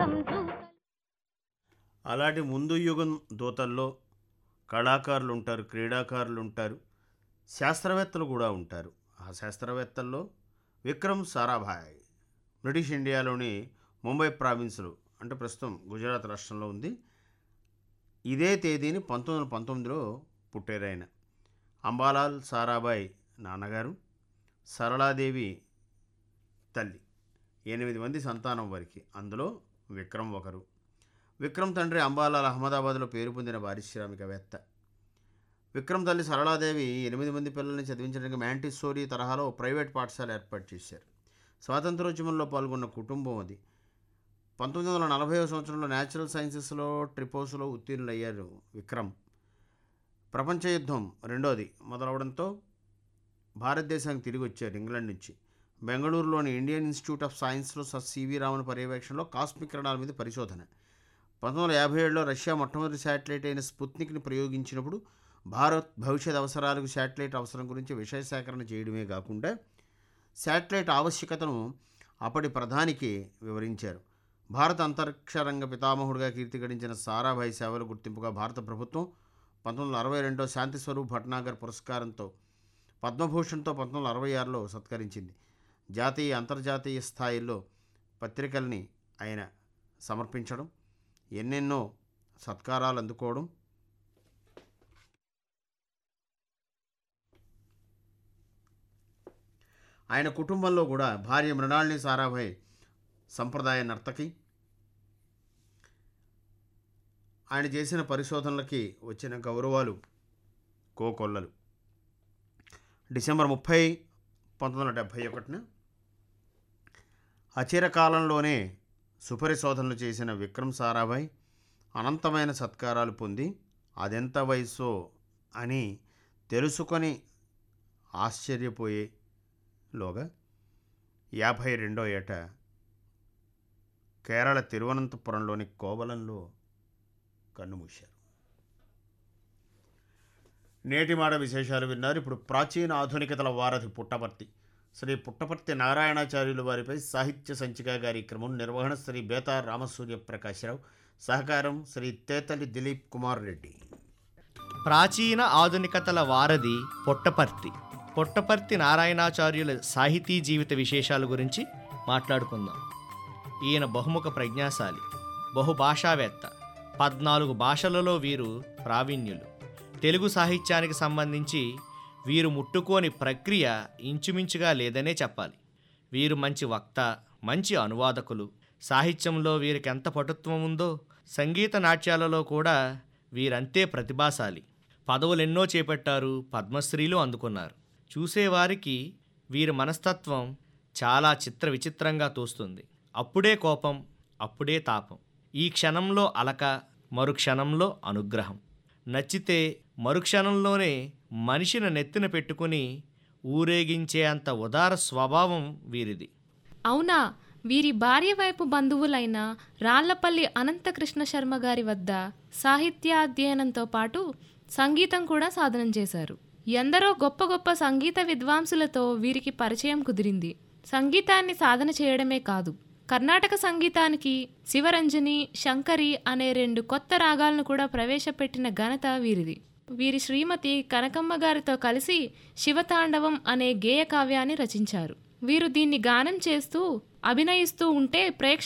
యుగం దూత అలాంటి ముందు యుగం దూతల్లో కళాకారులు ఉంటారు క్రీడాకారులు ఉంటారు శాస్త్రవేత్తలు కూడా ఉంటారు ఆ శాస్త్రవేత్తల్లో విక్రమ్ సారాభాయ్ బ్రిటిష్ ఇండియాలోని ముంబై ప్రావిన్స్లో అంటే ప్రస్తుతం గుజరాత్ రాష్ట్రంలో ఉంది ఇదే తేదీని పంతొమ్మిది వందల పంతొమ్మిదిలో పుట్టారాయన అంబాలాల్ సారాభాయ్ నాన్నగారు సరళాదేవి తల్లి ఎనిమిది మంది సంతానం వారికి అందులో విక్రమ్ ఒకరు విక్రమ్ తండ్రి అంబాలాల్ అహ్మదాబాద్లో పేరు పొందిన పారిశ్రామికవేత్త విక్రమ్ తల్లి సరళాదేవి ఎనిమిది మంది పిల్లల్ని చదివించడానికి మ్యాంటిస్సోరీ తరహాలో ఓ ప్రైవేట్ పాఠశాల ఏర్పాటు చేశారు స్వాతంత్రోద్యమంలో పాల్గొన్న కుటుంబం అది పంతొమ్మిది వందల నలభై సంవత్సరంలో న్యాచురల్ సైన్సెస్లో ట్రిపోస్లో ఉత్తీర్ణులయ్యారు విక్రమ్ ప్రపంచ యుద్ధం రెండోది మొదలవడంతో భారతదేశానికి తిరిగి వచ్చారు ఇంగ్లాండ్ నుంచి బెంగళూరులోని ఇండియన్ ఇన్స్టిట్యూట్ ఆఫ్ సైన్స్లో సర్ సివి రామన్ పర్యవేక్షణలో కాస్మిక్ కిరణాల మీద పరిశోధన పంతొమ్మిది వందల యాభై ఏడులో రష్యా మొట్టమొదటి శాటిలైట్ అయిన స్పుత్నిక్ని ప్రయోగించినప్పుడు భారత్ భవిష్యత్ అవసరాలకు శాటిలైట్ అవసరం గురించి విషయ సేకరణ చేయడమే కాకుండా శాటిలైట్ ఆవశ్యకతను అప్పటి ప్రధానికి వివరించారు భారత అంతరిక్ష రంగ పితామహుడిగా కీర్తి గడించిన సారాభాయ్ సేవల గుర్తింపుగా భారత ప్రభుత్వం పంతొమ్మిది వందల అరవై రెండో శాంతి స్వరూప్ భట్నాగర్ పురస్కారంతో పద్మభూషణ్తో పంతొమ్మిది వందల అరవై ఆరులో సత్కరించింది జాతీయ అంతర్జాతీయ స్థాయిల్లో పత్రికల్ని ఆయన సమర్పించడం ఎన్నెన్నో సత్కారాలు అందుకోవడం ఆయన కుటుంబంలో కూడా భార్య మృణాళిని సారాభాయ్ సంప్రదాయ నర్తకి ఆయన చేసిన పరిశోధనలకి వచ్చిన గౌరవాలు కోకొల్లలు డిసెంబర్ ముప్పై పంతొమ్మిది వందల డెబ్భై ఒకటిన అచిర కాలంలోనే సుపరిశోధనలు చేసిన విక్రమ్ సారాభాయ్ అనంతమైన సత్కారాలు పొంది అదెంత వయస్సో అని తెలుసుకొని ఆశ్చర్యపోయేలోగా యాభై రెండో ఏట కేరళ తిరువనంతపురంలోని కోవలంలో కన్నుమూశారు నేటి మాట విశేషాలు విన్నారు ఇప్పుడు ప్రాచీన ఆధునికతల వారధి పుట్టపర్తి శ్రీ పుట్టపర్తి నారాయణాచార్యులు వారిపై సాహిత్య సంచిక కార్యక్రమం నిర్వహణ శ్రీ బేతార్ రామసూర్య ప్రకాశ్రావు సహకారం శ్రీ తేతలి దిలీప్ కుమార్ రెడ్డి ప్రాచీన ఆధునికతల వారధి పొట్టపర్తి పొట్టపర్తి నారాయణాచార్యుల సాహితీ జీవిత విశేషాల గురించి మాట్లాడుకుందాం ఈయన బహుముఖ ప్రజ్ఞాశాలి బహుభాషావేత్త పద్నాలుగు భాషలలో వీరు ప్రావీణ్యులు తెలుగు సాహిత్యానికి సంబంధించి వీరు ముట్టుకోని ప్రక్రియ ఇంచుమించుగా లేదనే చెప్పాలి వీరు మంచి వక్త మంచి అనువాదకులు సాహిత్యంలో వీరికి ఎంత పటుత్వం ఉందో సంగీత నాట్యాలలో కూడా వీరంతే ప్రతిభాశాలి పదవులెన్నో చేపట్టారు పద్మశ్రీలు అందుకున్నారు చూసేవారికి వీరి మనస్తత్వం చాలా చిత్ర విచిత్రంగా తోస్తుంది అప్పుడే కోపం అప్పుడే తాపం ఈ క్షణంలో అలక మరు క్షణంలో అనుగ్రహం నచ్చితే మరుక్షణంలోనే మనిషిని నెత్తిన పెట్టుకుని ఊరేగించే అంత ఉదార స్వభావం వీరిది అవునా వీరి భార్య వైపు బంధువులైన రాళ్లపల్లి అనంతకృష్ణ శర్మ గారి వద్ద సాహిత్యాధ్యయనంతో పాటు సంగీతం కూడా సాధనం చేశారు ఎందరో గొప్ప గొప్ప సంగీత విద్వాంసులతో వీరికి పరిచయం కుదిరింది సంగీతాన్ని సాధన చేయడమే కాదు కర్ణాటక సంగీతానికి శివరంజని శంకరి అనే రెండు కొత్త రాగాలను కూడా ప్రవేశపెట్టిన ఘనత వీరిది వీరి శ్రీమతి కనకమ్మ గారితో కలిసి శివతాండవం అనే గేయ కావ్యాన్ని రచించారు వీరు దీన్ని గానం చేస్తూ అభినయిస్తూ ఉంటే ప్రేక్ష